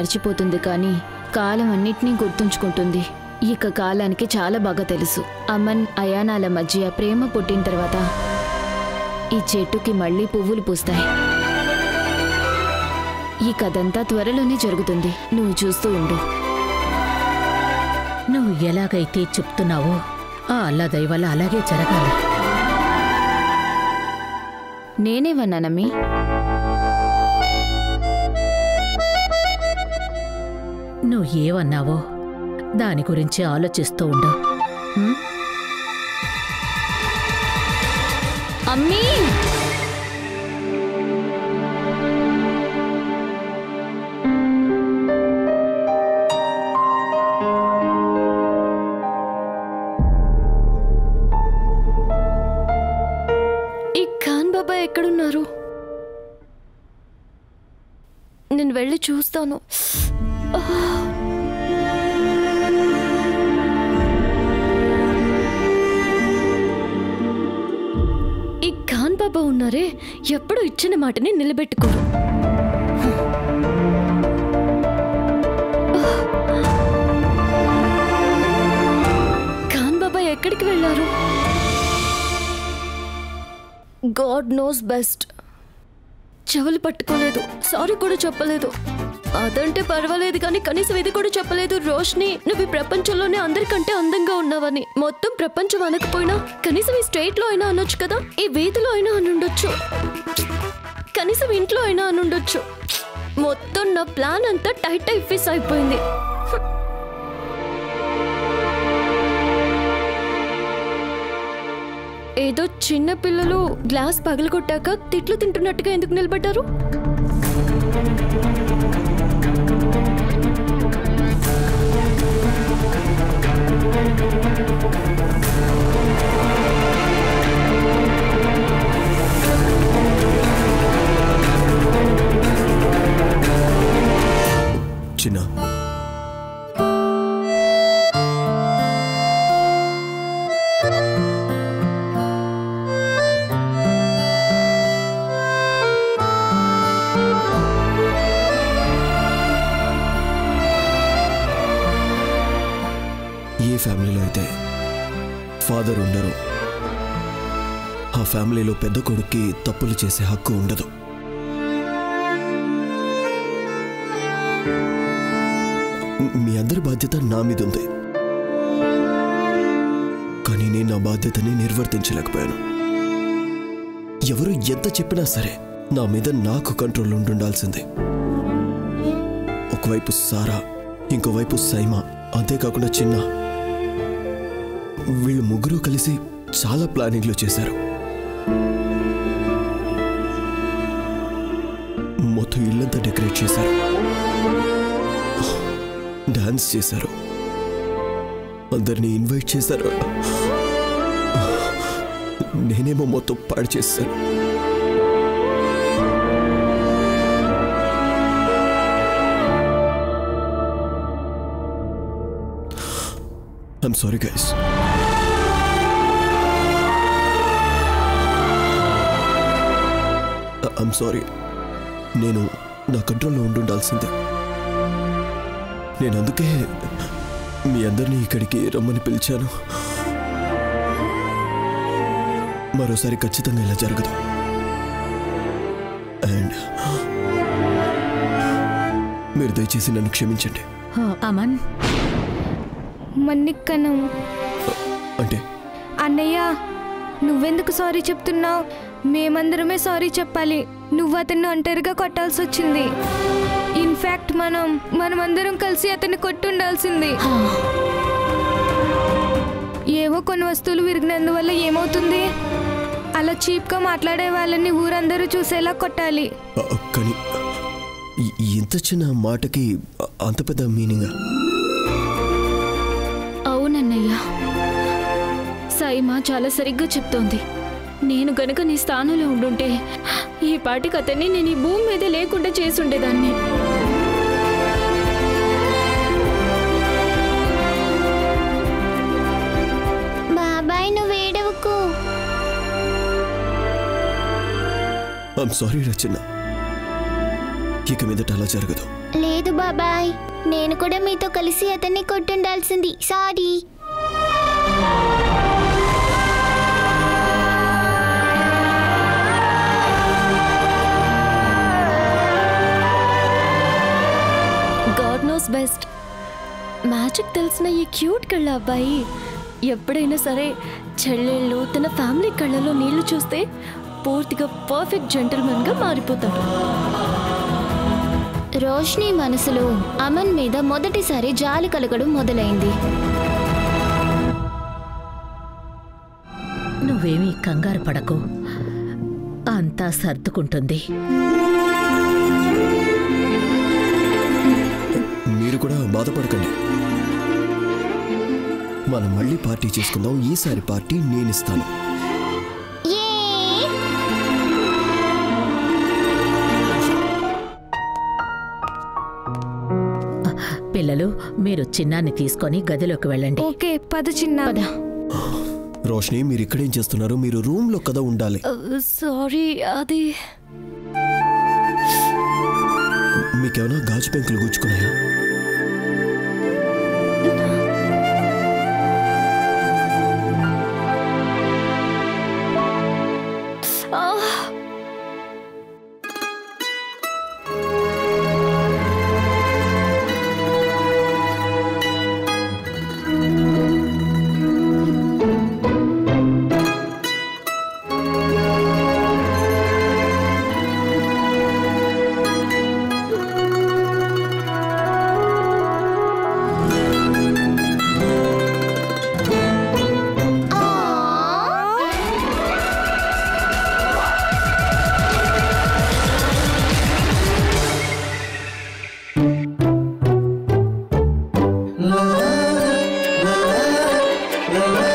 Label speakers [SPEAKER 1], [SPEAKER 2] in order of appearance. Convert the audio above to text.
[SPEAKER 1] మర్చిపోతుంది కానీ కాలం అన్నిటినీ గుర్తుంచుకుంటుంది ఇక కాలానికి చాలా బాగా తెలుసు అమన్ అయానాల మధ్య ప్రేమ పుట్టిన తర్వాత ఈ చెట్టుకి మళ్ళీ పువ్వులు పూస్తాయి ఈ కథంతా త్వరలోనే జరుగుతుంది నువ్వు చూస్తూ ఉండు
[SPEAKER 2] నువ్వు ఎలాగైతే చెప్తున్నావో ఆ అల్లా దయ వల్ల అలాగే జరగాలి
[SPEAKER 1] నేనేమన్నానమ్మి
[SPEAKER 2] నువ్వు ఏమన్నావో దాని గురించి ఆలోచిస్తూ ఉండు ఉం?
[SPEAKER 1] అమ్మీ
[SPEAKER 3] ఈ ఖాన్ బాబా ఎక్కడున్నారు నేను వెళ్ళి చూస్తాను ఈ ఖాన్ బాబా ఉన్నారే ఎప్పుడు ఇచ్చిన మాటని నిలబెట్టుకోరు ఖాన్ బాబా ఎక్కడికి వెళ్ళారు గాడ్ నోస్ బెస్ట్ చెవులు పట్టుకోలేదు సారీ కూడా చెప్పలేదు అదంటే పర్వాలేదు కానీ కనీసం ఇది కూడా చెప్పలేదు రోష్ని నువ్వు ఈ ప్రపంచంలోనే అందరికంటే అందంగా ఉన్నావని మొత్తం ప్రపంచం అనకపోయినా కనీసం ఈ స్టేట్ లో అయినా అనొచ్చు కదా ఈ వీధిలో అయినా అనుండొచ్చు కనీసం ఇంట్లో అయినా అనుండొచ్చు మొత్తం నా ప్లాన్ అంతా టైట్ టైఫీస్ అయిపోయింది ఏదో చిన్న పిల్లలు గ్లాస్ పగలగొట్టాక తిట్లు తింటున్నట్టుగా ఎందుకు నిలబడ్డారు
[SPEAKER 4] చిన్న ఏ ఫ్యామిలీలో అయితే ఫాదర్ ఉండరు ఆ ఫ్యామిలీలో పెద్ద కొడుక్కి తప్పులు చేసే హక్కు ఉండదు మీ అందరి బాధ్యత నా మీద ఉంది కానీ నేను నా బాధ్యతని నిర్వర్తించలేకపోయాను ఎవరు ఎంత చెప్పినా సరే నా మీద నాకు కంట్రోల్ ఉండాల్సిందే ఒకవైపు సారా ఇంకోవైపు సైమా అంతేకాకుండా చిన్న వీళ్ళు ముగ్గురు కలిసి చాలా ప్లానింగ్లు చేశారు మొత్తం ఇల్లంతా డెకరేట్ చేశారు డాన్స్ చేశారు అందరినీ ఇన్వైట్ చేశారు నేనేమో మొత్తం పాడు చేశాను I'm sorry guys I'm sorry నేను నా కంట్రోల్లో ఉండుండాల్సిందే నేను అందుకే మీ అందరినీ ఇక్కడికి రమ్మని పిలిచాను మరోసారి ఖచ్చితంగా ఇలా జరగదు అండ్ మీరు దయచేసి నన్ను క్షమించండి
[SPEAKER 2] ఆ, అమన్
[SPEAKER 5] మన్నిక్కను
[SPEAKER 4] అంటే
[SPEAKER 5] అన్నయ్య నువ్వెందుకు సారీ చెప్తున్నావు మేమందరమే సారీ చెప్పాలి నువ్వు అతన్ని ఒంటరిగా కొట్టాల్సి వచ్చింది ఇన్ఫాక్ట్ మనం మనమందరం కలిసి అతన్ని కొట్టుండాల్సింది ఏవో కొన్ని వస్తువులు విరిగినందువల్ల ఏమవుతుంది అలా చీప్గా మాట్లాడే వాళ్ళని ఊరందరూ చూసేలా కొట్టాలి
[SPEAKER 4] ఆ, కానీ ఈ- ఇంత చిన్న మాటకి అంత పెద్ద మీనింగ్
[SPEAKER 1] అవునన్నయ్య సైమా చాలా సరిగ్గా చెప్తోంది నేను గనుక నీ స్థానంలో ఉండుంటే ఈ పాటికి అతన్ని నేను ఈ భూమి మీద లేకుండా చేసుండేదాన్ని
[SPEAKER 6] బాబాయ్ నువ్వు ఏడవకు
[SPEAKER 4] ఐమ్ సారీ రచన ఇక మీదట అలా జరగదు
[SPEAKER 6] లేదు బాబాయ్ నేను కూడా మీతో కలిసి అతన్ని కొట్టుండాల్సింది sorry
[SPEAKER 3] god knows best magic తెలిసిన ఈ క్యూట్ కళ్ళ అబ్బాయి ఎప్పుడైనా సరే చెల్లెళ్ళు తన ఫ్యామిలీ కళ్ళలో నీళ్లు చూస్తే పూర్తిగా పర్ఫెక్ట్ జెంటల్మెన్గా మారిపోతాడు
[SPEAKER 1] రోష్ని మనసులో అమన్ మీద మొదటిసారి జాలి కలగడం మొదలైంది
[SPEAKER 2] నువ్వేమీ కంగారు పడకు అంతా సర్దుకుంటుంది
[SPEAKER 4] మీరు కూడా బాధపడకండి మనం మళ్ళీ పార్టీ చేసుకుందాం ఈసారి పార్టీ నేనిస్తాను
[SPEAKER 6] ఏ
[SPEAKER 2] పిల్లలు మీరు చిన్నాన్ని తీసుకొని గదిలోకి వెళ్ళండి
[SPEAKER 5] ఓకే పద చిన్న
[SPEAKER 1] పద
[SPEAKER 4] రోషిని మీరు ఇక్కడేం చేస్తున్నారు మీరు రూమ్ లో కదా ఉండాలి
[SPEAKER 3] సారీ అది
[SPEAKER 4] మీకేమైనా గాజు పెంకులు గుచ్చుకున్నాయా
[SPEAKER 6] ఆ